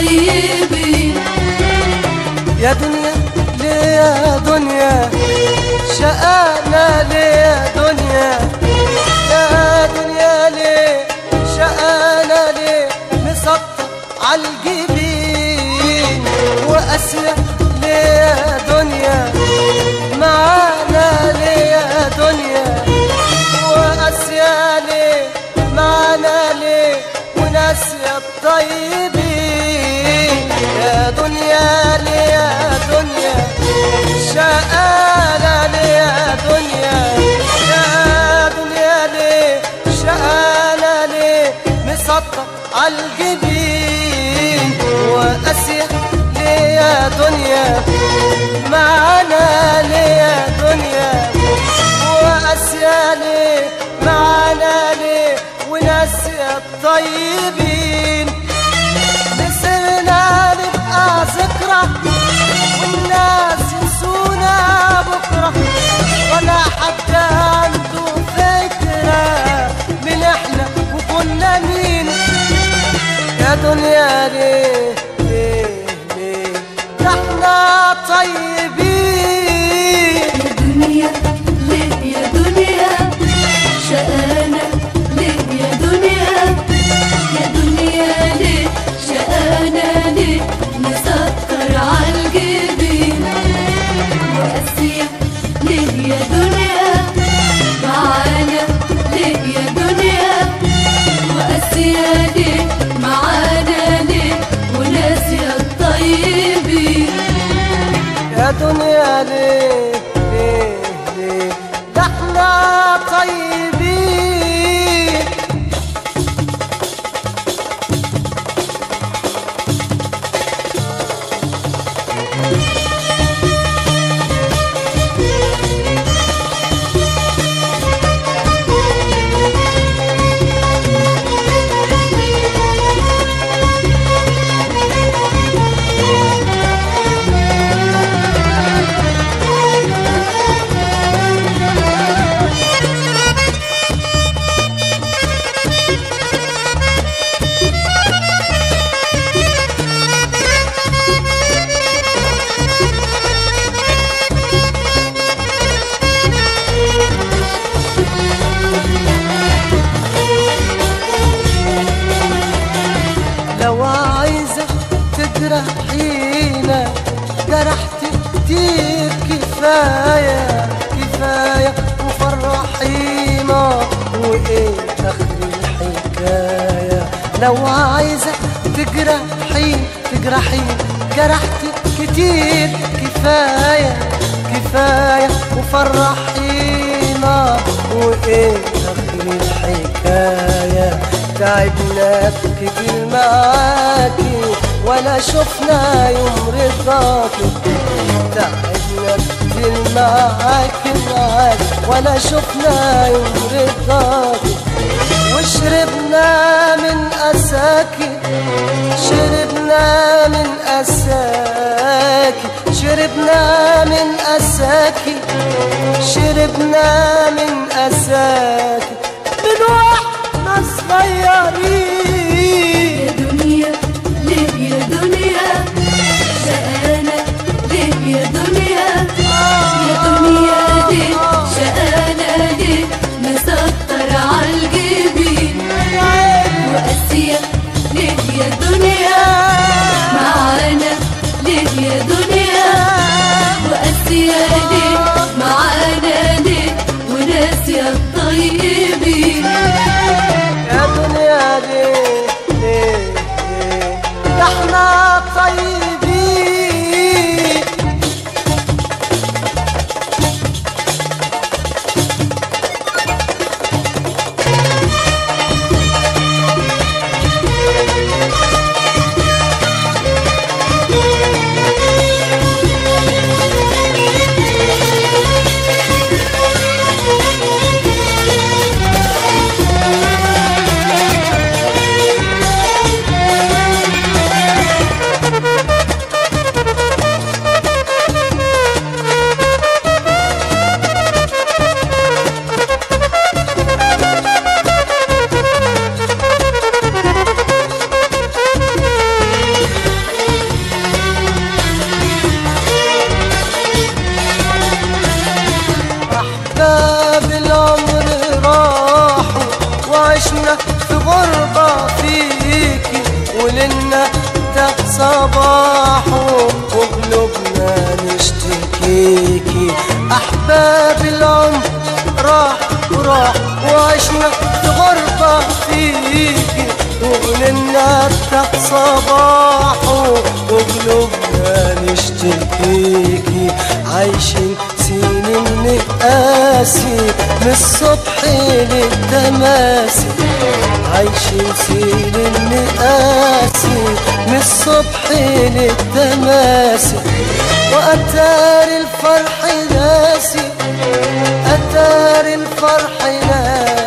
الطيبين يا دنيا ليه يا دنيا شقانا ليه يا دنيا يا دنيا ليه شقانا ليه مسطر عالجبين وأسيا ليه يا دنيا معانا ليه يا دنيا وأسيا ليه معانا ليه وناسيا الطيبين يا دنيا ليه يا دنيا شقالة ليه يا دنيا يا دنيا ليه شقالة ليه مسطر عالجبين وأسيا ليه يا دنيا معانا ليه يا دنيا وأسيا ليه معانا ليه وناسيا الطيبين نسينا نبقى ذكرى والناس ينسونا بكرة ولا حد عنده فكرة من احنا وكنا مين يا دنيا ليه ليه ليه ده احنا طيبين يا دنيا ليه يا دنيا شقانا ليه يا دنيا يا دنيا ليه شقانا ليه مسكر عالجبين وقاسية ليه يا دنيا معانا ليه يا دنيا وقاسية ليه معانا ليه وناسية الطيبين يا دنيا ليه ليه ليه ده احنا طيبين لو عايزة تجرحينا جرحت كتير كفاية كفاية وفرحينا وإيه آخر الحكاية لو عايزة تجرحي تجرحي جرحت كتير كفاية كفاية وفرحينا وإيه آخر الحكاية تعبنا كتير معاكي ولا شفنا يوم رضاكي تعبنا كتير معاكي معاكي ولا شفنا يوم رضاكي وشربنا من أساكي شربنا من أساكي شربنا من أساكي شربنا من أساكي من واحنا صغيرين يا دنيا ليه يا دنيا شقانا ليه يا دنيا يا دنيا ليه شقانا ليه مسطر عالجبين وقاسية ليه يا دنيا معانا ليه يا دنيا وقاسية ليه معانا ليه وناسية الطيبين يا دنيا ليه ليه ليه ده احنا طيبين ولنا تحت صباحه وقلوبنا نشتكيكي أحباب العمر راح وراح وعشنا في غربة فيكي وقلنا تحت صباحه وقلوبنا نشتكيكي عايشين سنين نقاسي من الصبح للتماسي عايشين سنين نقاسي من الصبح للتماسي وأتار الفرح ناسي أتار الفرح ناسي